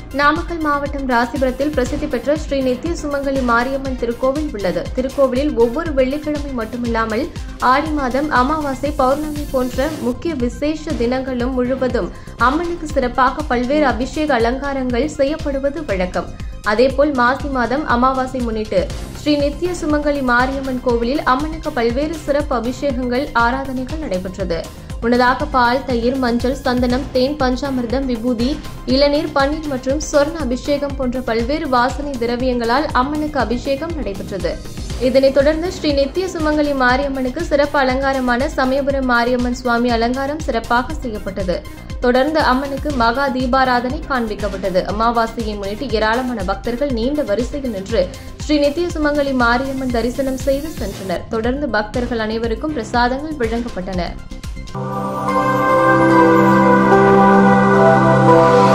நாமக்கல் மாவட்டம் ராசிபுரத்தில் பிரசித்தி பெற்ற ஸ்ரீ நித்திய சுமங்கலி மாரியம்மன் திருக்கோவில் உள்ளது திருக்கோவிலில் ஒவ்வொரு வெள்ளிக்கிழமை மட்டுமில்லாமல் ஆடி மாதம் அமாவாசை பௌர்ணமி போன்ற முக்கிய விசேஷ தினங்களும் முழுவதும் அம்மனுக்கு சிறப்பாக பல்வேறு அபிஷேக அலங்காரங்கள் செய்யப்படுவது வழக்கம் அதேபோல் மாசி மாதம் அமாவாசை முன்னிட்டு ஸ்ரீ நித்திய சுமங்கலி மாரியம்மன் கோவிலில் அம்மனுக்கு பல்வேறு சிறப்பு அபிஷேகங்கள் ஆராதனைகள் நடைபெற்றது முன்னதாக பால் தயிர் மஞ்சள் சந்தனம் தேன் பஞ்சாமிர்தம் விபூதி இளநீர் பன்னீர் மற்றும் சொர்ண அபிஷேகம் போன்ற பல்வேறு வாசனை திரவியங்களால் அம்மனுக்கு அபிஷேகம் நடைபெற்றது இதனைத் தொடர்ந்து ஸ்ரீ நித்திய சுமங்கலி மாரியம்மனுக்கு சிறப்பு அலங்காரமான சமயபுரம் மாரியம்மன் சுவாமி அலங்காரம் சிறப்பாக செய்யப்பட்டது தொடர்ந்து அம்மனுக்கு மகா தீபாராதனை காண்பிக்கப்பட்டது அமாவாசையை முன்னிட்டு ஏராளமான பக்தர்கள் நீண்ட வரிசையில் நின்று ஸ்ரீ நித்திய சுமங்கலி மாரியம்மன் தரிசனம் செய்து சென்றனர் தொடர்ந்து பக்தர்கள் அனைவருக்கும் பிரசாதங்கள் வழங்கப்பட்டன